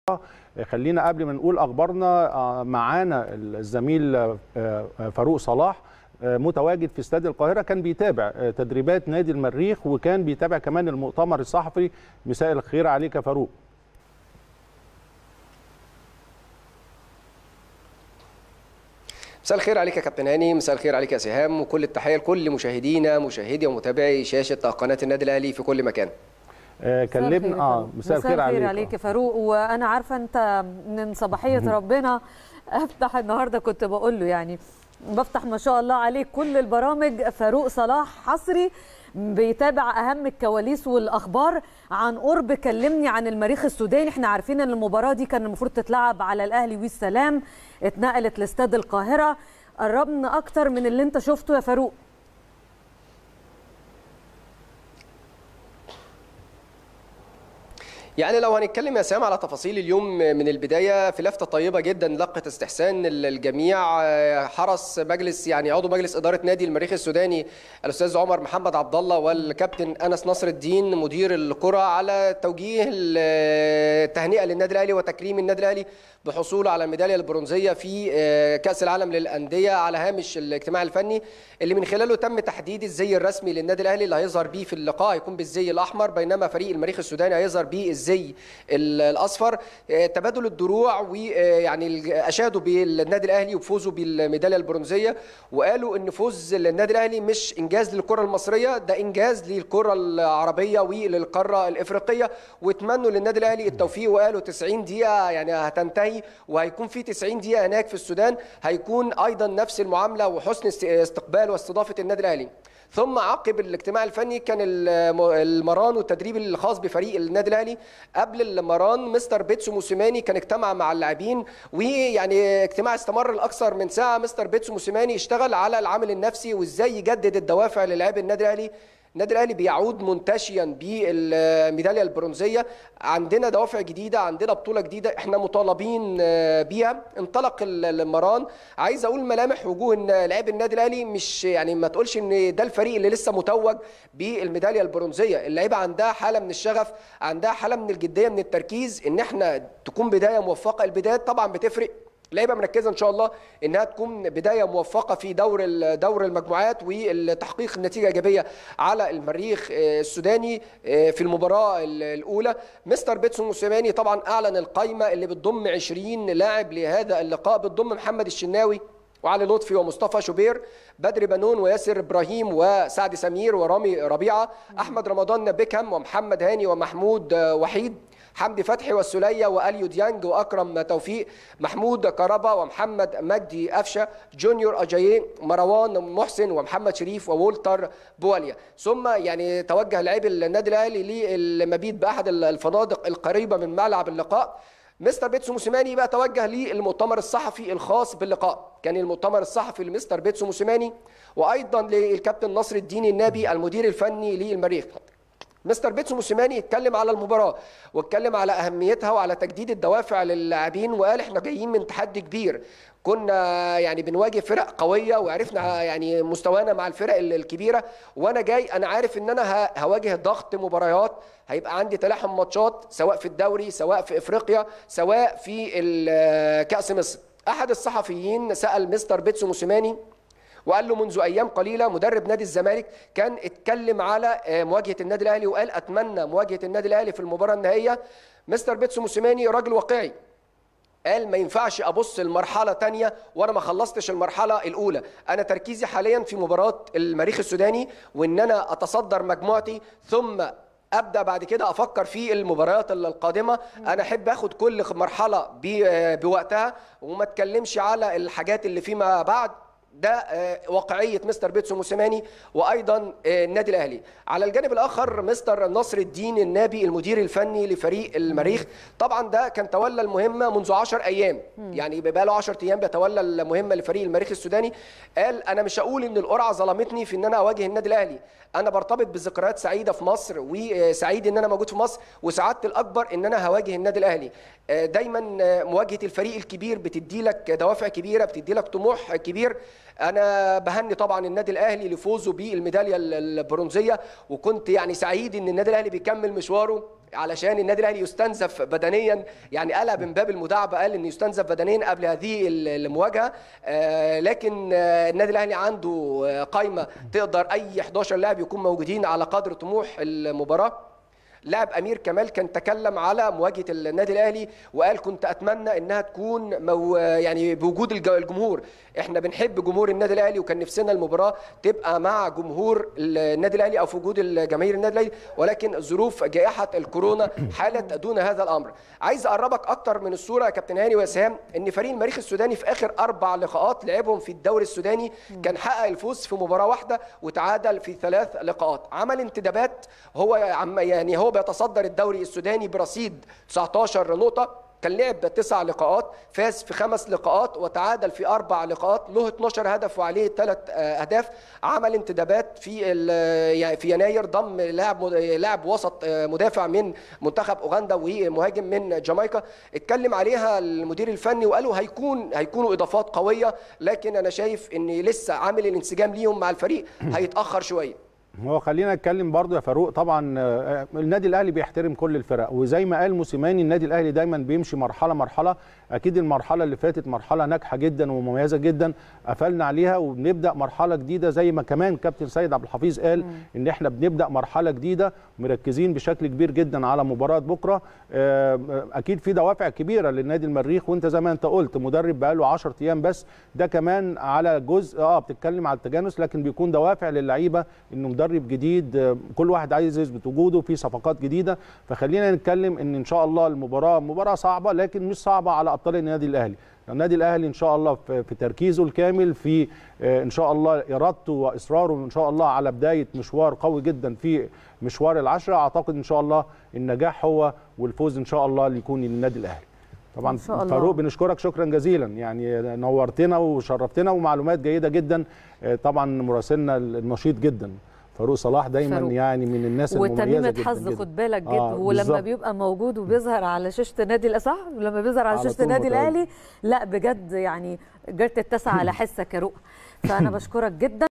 خلينا قبل ما نقول اخبارنا آه، معانا الزميل آه، آه، فاروق صلاح آه، متواجد في استاد القاهره كان بيتابع آه، تدريبات نادي المريخ وكان بيتابع كمان المؤتمر الصحفي مساء الخير عليك يا فاروق مساء الخير عليك يا كابتن هاني مساء الخير عليك يا سهام وكل التحيه لكل مشاهدينا مشاهدي ومتابعي شاشه قناه النادي الاهلي في كل مكان آه، كلمنا اه مساء الخير عليك عليك يا فاروق وانا عارفه انت من صباحيه ربنا افتح النهارده كنت بقول له يعني بفتح ما شاء الله عليك كل البرامج فاروق صلاح حصري بيتابع اهم الكواليس والاخبار عن قرب كلمني عن المريخ السوداني احنا عارفين ان المباراه دي كان المفروض تتلعب على الاهلي والسلام اتنقلت لاستاد القاهره قربنا اكتر من اللي انت شفته يا فاروق يعني لو هنتكلم يا سام على تفاصيل اليوم من البدايه في لفته طيبه جدا لقت استحسان الجميع حرص مجلس يعني عضو مجلس اداره نادي المريخ السوداني الاستاذ عمر محمد عبد الله والكابتن انس نصر الدين مدير الكره على توجيه التهنئه للنادي الاهلي وتكريم النادي الاهلي بحصوله على الميداليه البرونزيه في كاس العالم للانديه على هامش الاجتماع الفني اللي من خلاله تم تحديد الزي الرسمي للنادي الاهلي اللي هيظهر بيه في اللقاء هيكون بالزي الاحمر بينما فريق المريخ السوداني هيظهر بيه الزي الاصفر تبادل الدروع ويعني اشادوا بالنادي الاهلي وبفوزه بالميداليه البرونزيه وقالوا ان فوز النادي الاهلي مش انجاز للكره المصريه ده انجاز للكره العربيه وللقاره الافريقيه واتمنوا للنادي الاهلي التوفيق وقالوا 90 دقيقه يعني هتنتهي وهيكون في 90 دقيقه هناك في السودان هيكون ايضا نفس المعامله وحسن استقبال واستضافه النادي الاهلي ثم عقب الاجتماع الفني كان المران والتدريب الخاص بفريق النادي الاهلي قبل المران مستر بيتسو موسيماني كان اجتمع مع اللاعبين ويعني اجتماع استمر لاكثر من ساعه مستر بيتسو موسيماني اشتغل على العامل النفسي وازاي يجدد الدوافع للاعبي النادي الاهلي النادي الاهلي بيعود منتشيا بالميداليه البرونزيه عندنا دوافع جديده عندنا بطوله جديده احنا مطالبين بيها انطلق المران عايز اقول ملامح وجوه لاعبي النادي الاهلي مش يعني ما تقولش ان ده الفريق اللي لسه متوج بالميداليه البرونزيه اللعيبه عندها حاله من الشغف عندها حاله من الجديه من التركيز ان احنا تكون بدايه موفقه البدايات طبعا بتفرق لعيبه مركزه ان شاء الله انها تكون بدايه موفقه في دور دور المجموعات وتحقيق النتيجه ايجابيه على المريخ السوداني في المباراه الاولى مستر بيتسون موسيماني طبعا اعلن القائمه اللي بتضم 20 لاعب لهذا اللقاء بتضم محمد الشناوي وعلي لطفي ومصطفى شوبير بدر بنون وياسر ابراهيم وسعد سمير ورامي ربيعه احمد رمضان بيكهام ومحمد هاني ومحمود وحيد حمدي فتحي والسليه واليو ديانج واكرم توفيق محمود كربا ومحمد مجدي قفشه جونيور اجاييه مروان محسن ومحمد شريف وولتر بواليا ثم يعني توجه لاعبي النادي الاهلي للمبيت باحد الفنادق القريبه من ملعب اللقاء مستر بيتسو موسيماني بقى توجه للمؤتمر الصحفي الخاص باللقاء كان المؤتمر الصحفي لمستر بيتسو موسيماني وايضا للكابتن نصر الدين النابي المدير الفني للمريخ مستر بيتسو موسيماني اتكلم على المباراه واتكلم على اهميتها وعلى تجديد الدوافع للاعبين وقال احنا جايين من تحدي كبير كنا يعني بنواجه فرق قويه وعرفنا يعني مستوانا مع الفرق الكبيره وانا جاي انا عارف ان انا هواجه ضغط مباريات هيبقى عندي تلاحم ماتشات سواء في الدوري سواء في افريقيا سواء في كاس مصر احد الصحفيين سال مستر بيتسو موسيماني وقال له منذ ايام قليله مدرب نادي الزمالك كان اتكلم على مواجهه النادي الاهلي وقال اتمنى مواجهه النادي الاهلي في المباراه النهائيه مستر بيتسو موسيماني راجل واقعي قال ما ينفعش ابص لمرحله تانية وانا ما خلصتش المرحله الاولى انا تركيزي حاليا في مباراه المريخ السوداني وان انا اتصدر مجموعتي ثم ابدا بعد كده افكر في المباريات القادمه انا احب اخد كل مرحله بوقتها وما اتكلمش على الحاجات اللي فيما بعد ده واقعيه مستر بيتسو موسيماني وايضا النادي الاهلي على الجانب الاخر مستر نصر الدين النابي المدير الفني لفريق المريخ طبعا ده كان تولى المهمه منذ 10 ايام يعني بقى له 10 ايام بيتولى المهمه لفريق المريخ السوداني قال انا مش هقول ان القرعه ظلمتني في ان انا اواجه النادي الاهلي انا برتبط بذكريات سعيده في مصر وسعيد ان انا موجود في مصر وسعادتي الاكبر ان انا هواجه النادي الاهلي دايما مواجهه الفريق الكبير بتدي لك دوافع كبيره بتدي لك طموح كبير انا بهني طبعا النادي الاهلي لفوزه بالميداليه البرونزيه وكنت يعني سعيد ان النادي الاهلي بيكمل مشواره علشان النادي الاهلي يستنزف بدنيا يعني قالها من باب المداعبه قال ان يستنزف بدنيا قبل هذه المواجهه آه لكن آه النادي الاهلي عنده آه قائمه تقدر اي 11 لاعب يكون موجودين على قدر طموح المباراه لاعب امير كمال كان تكلم على مواجهه النادي الاهلي وقال كنت اتمنى انها تكون مو يعني بوجود الجمهور احنا بنحب جمهور النادي الاهلي وكان نفسنا المباراه تبقى مع جمهور النادي الاهلي او في وجود الجماهير النادي الاهلي ولكن ظروف جائحه الكورونا حالت دون هذا الامر عايز اقربك اكتر من الصوره يا كابتن هاني وسام ان فريق المريخ السوداني في اخر اربع لقاءات لعبهم في الدوري السوداني كان حقق الفوز في مباراه واحده وتعادل في ثلاث لقاءات عمل انتدابات هو يعني هو بيتصدر الدوري السوداني برصيد 19 نقطة كان لعب تسع لقاءات فاز في خمس لقاءات وتعادل في اربع لقاءات له 12 هدف وعليه ثلاث اهداف عمل انتدابات في يعني في يناير ضم لاعب لاعب وسط مدافع من منتخب اوغندا ومهاجم من جامايكا اتكلم عليها المدير الفني وقالوا هيكون هيكونوا اضافات قويه لكن انا شايف ان لسه عامل الانسجام ليهم مع الفريق هيتاخر شويه هو خلينا نتكلم برضو يا فاروق طبعا النادي الاهلي بيحترم كل الفرق وزي ما قال موسيماني النادي الاهلي دايما بيمشي مرحله مرحله اكيد المرحله اللي فاتت مرحله ناجحه جدا ومميزه جدا قفلنا عليها وبنبدا مرحله جديده زي ما كمان كابتن سيد عبد الحفيظ قال م. ان احنا بنبدا مرحله جديده مركزين بشكل كبير جدا على مباراه بكره اكيد في دوافع كبيره للنادي المريخ وانت زي ما انت قلت مدرب بقاله 10 ايام بس ده كمان على جزء اه بتتكلم على التجانس لكن بيكون دوافع للعيبه انه مدرب جديد كل واحد عايز يثبت وجوده في صفقات جديده فخلينا نتكلم ان ان شاء الله المباراه مباراه صعبه لكن مش صعبه على ابطال النادي الاهلي النادي الاهلي ان شاء الله في تركيزه الكامل في ان شاء الله ارادته واصراره ان شاء الله على بدايه مشوار قوي جدا في مشوار العشره اعتقد ان شاء الله النجاح هو والفوز ان شاء الله اللي يكون للنادي الاهلي طبعا فاروق بنشكرك شكرا جزيلا يعني نورتنا وشرفتنا ومعلومات جيده جدا طبعا مراسلنا النشيط جدا فاروق صلاح دايما فاروق. يعني من الناس المميزه وتميمه حظ خد بالك جدا آه ولما بيبقى موجود وبيظهر على شاشه النادي صح ولما بيظهر على, على شاشه النادي الاهلي لا بجد يعني جرت تتسع على حسك يا رؤى فانا بشكرك جدا